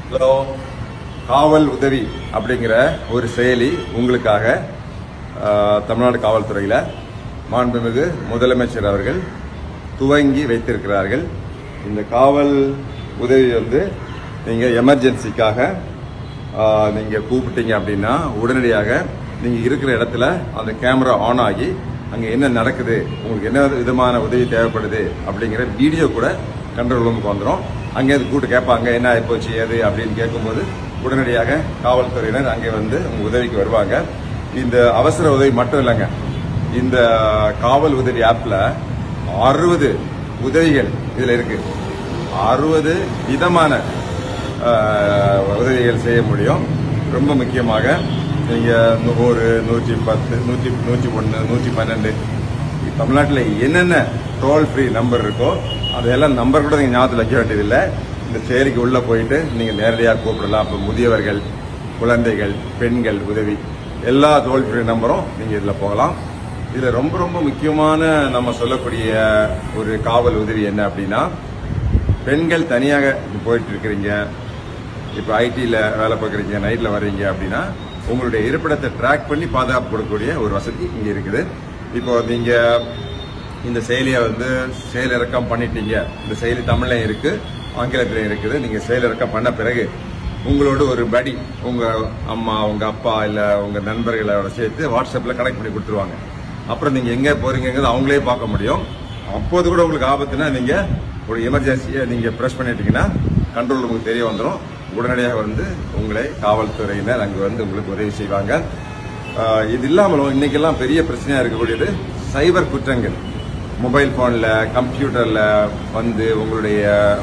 hello காவல் உதவி அப்படிங்கிற ஒரு செயலி உங்களுக்காக ஆஹ், தமிழ்நாடு காவல்துறையில் மாண்புமிகு முதலமைச்சர் அவர்கள் துவங்கி வைத்திருக்கிறார்கள் இந்த காவல் உதவி வந்து நீங்கள் எமர்ஜென்சிக்காக ஆஹ், நீங்க கூப்பிட்டீங்க அப்படின்னா உடனடியாக நீங்க இருக்கிற இடத்துல அந்த கேமரா ஆன் ஆகி அங்க என்ன நடக்குது உங்களுக்கு என்ன விதமான உதவி தேவைப்படுது அப்படிங்கிற வீடியோ கூட கண்ட்ரோல் ரூமுக்கு வந்துடும் அங்கேருந்து கூட்டு கேட்பாங்க என்ன ஆயிப்போச்சு ஏது அப்படின்னு கேட்கும்போது உடனடியாக காவல்துறையினர் அங்கே வந்து உங்க உதவிக்கு வருவாங்க இந்த அவசர உதவி மட்டும் இல்லைங்க இந்த காவல் உதவி ஆப்ல அறுபது உதவிகள் இதுல இருக்கு அறுபது விதமான ஆஹ், உதவிகள் செய்ய முடியும் ரொம்ப முக்கியமாக நீங்க நூறு நூற்றி பத்து நூற்றி நூற்றி ஒன்று நூற்றி பன்னெண்டு தமிழ்நாட்டில் என்னென்ன டோல் ஃப்ரீ நம்பர் இருக்கோ அதையெல்லாம் நம்பர் கூட நீங்கள் ஞாபகத்தில் வைக்க வேண்டியதில்லை இந்த செயலிக்கு உள்ள போயிட்டு நீங்கள் நேரடியாக கூப்பிடலாம் அப்போ முதியவர்கள் குழந்தைகள் பெண்கள் உதவி எல்லா டோல் ஃப்ரீ நம்பரும் நீங்கள் இதில் போகலாம் இதில் ரொம்ப ரொம்ப முக்கியமான நம்ம சொல்லக்கூடிய ஒரு காவல் உதவி என்ன அப்படின்னா பெண்கள் தனியாக போயிட்டு இருக்கிறீங்க இப்போ ஐடியில் வேலை பார்க்குறீங்க நைட்டில் வர்றீங்க அப்படின்னா உங்களுடைய இருப்பிடத்தை ட்ராக் பண்ணி பாதுகாப்பு கொடுக்கக்கூடிய ஒரு வசதி இங்கே இருக்குது இப்போ நீங்கள் இந்த செயலியை வந்து செயலிறக்கம் பண்ணிட்டீங்க இந்த செயலி தமிழ்லையும் இருக்கு ஆங்கிலத்திலையும் இருக்குது நீங்கள் செயலிறக்கம் பண்ண பிறகு உங்களோட ஒரு படி உங்க அம்மா உங்க அப்பா இல்ல உங்க நண்பர்களோட சேர்த்து வாட்ஸ்அப்ல கனெக்ட் பண்ணி கொடுத்துருவாங்க அப்புறம் நீங்க எங்க போறீங்கிறது அவங்களே பார்க்க முடியும் அப்போது கூட உங்களுக்கு ஆபத்துனா நீங்க ஒரு எமர்ஜென்சியை நீங்க பிரஸ் பண்ணிட்டீங்கன்னா கண்ட்ரோல் ரூமுக்கு தெரிய வந்துடும் உடனடியாக வந்து உங்களை காவல்துறையினர் அங்கு வந்து உங்களுக்கு உதவி செய்வாங்க ஆஹ் இது இல்லாமலும் இன்னைக்கெல்லாம் பெரிய பிரச்சனையா இருக்கக்கூடியது சைபர் குற்றங்கள் மொபைல் போன்ல கம்ப்யூட்டர்ல வந்து உங்களுடைய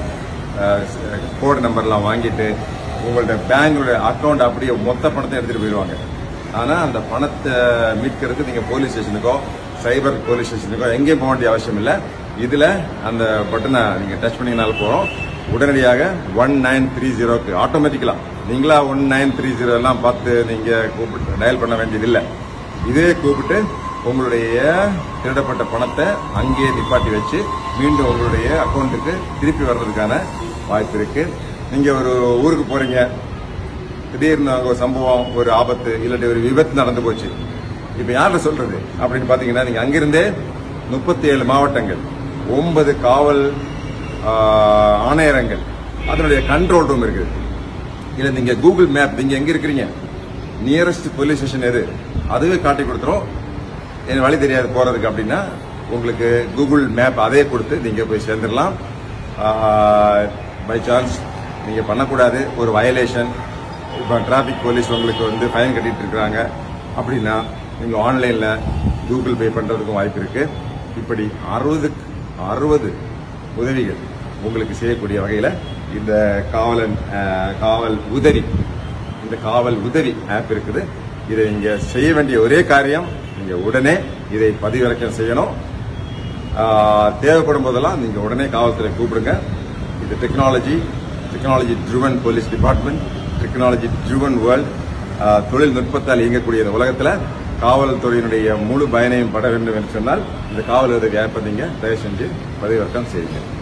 கோடு நம்பர்லாம் வாங்கிட்டு உங்கள்ட்ட பேங்கோட அக்கௌண்ட் அப்படியே மொத்த பணத்தை எடுத்துட்டு போயிடுவாங்க ஆனா அந்த பணத்தை மீட்கிறதுக்கு நீங்க போலீஸ் ஸ்டேஷனுக்கோ சைபர் போலீஸ் ஸ்டேஷனுக்கோ எங்கேயும் போக வேண்டிய அவசியம் இல்லை இதுல அந்த பட்டனை நீங்க டச் பண்ணீங்கனால போறோம் உடனடியாக ஒன் நைன் த்ரீ ஜீரோக்கு ஆட்டோமேட்டிக்கலா நீங்களா ஒன் நைன் த்ரீ ஜீரோ எல்லாம் பார்த்து நீங்க கூப்பிட்டு டயல் பண்ண வேண்டியதில்லை இதே கூப்பிட்டு உங்களுடைய திருடப்பட்ட பணத்தை அங்கேயே நிப்பாட்டி வச்சு மீண்டும் உங்களுடைய அக்கௌண்ட்டுக்கு திருப்பி வர்றதுக்கான வாய்ப்பு இருக்கு நீங்க ஒரு ஊருக்கு போறீங்க திடீர்னு அங்க ஒரு சம்பவம் ஒரு ஆபத்து இல்லாட்டி ஒரு விபத்து நடந்து போச்சு இப்ப யார்கிட்ட சொல்றது அப்படின்னு பாத்தீங்கன்னா நீங்க அங்கிருந்தே முப்பத்தி ஏழு மாவட்டங்கள் ஒன்பது காவல் ஆஹ், ஆணையரங்கள் அதனுடைய கண்ட்ரோல் ரூம் இருக்குது இல்ல நீங்க கூகுள் மேப் நீங்க எங்க இருக்கிறீங்க நியரஸ்ட் போலீஸ் ஸ்டேஷன் எது அதுவே காட்டி கொடுத்துரும் எனக்கு வழி தெரியாது போறதுக்கு அப்படின்னா உங்களுக்கு கூகுள் மேப் அதே கொடுத்து நீங்க போய் சேர்ந்துடலாம் பை சான்ஸ் நீங்க பண்ணக்கூடாது ஒரு வயலேஷன் இப்போ டிராபிக் போலீஸ் உங்களுக்கு வந்து ஃபைன் கட்டிட்டு இருக்காங்க அப்படின்னா நீங்க ஆன்லைன்ல கூகுள் பே பண்றதுக்கும் வாய்ப்பு இருக்கு இப்படி அறுபது அறுபது உதவிகள் உங்களுக்கு செய்யக்கூடிய வகையில இந்த காவலன் அஹ், காவல் உதவி இந்த காவல் உதவி ஆப் இருக்குது இதை நீங்க செய்ய வேண்டிய ஒரே காரியம் நீங்க உடனே இதை பதிவிறக்கம் செய்யணும் ஆஹ், தேவைப்படும் போதெல்லாம் நீங்க உடனே காவல்துறை கூப்பிடுங்க இது technology technology driven police department technology driven world தொழில்நுட்பத்தால் இயங்கக்கூடிய இந்த உலகத்துல காவல்துறையினுடைய முழு பயனையும் பட வேண்டும் என்று சொன்னால் இந்த காவல் உதவி ஆப்பை நீங்க தயவு செஞ்சு பதிவிறக்கம் செய்யுங்க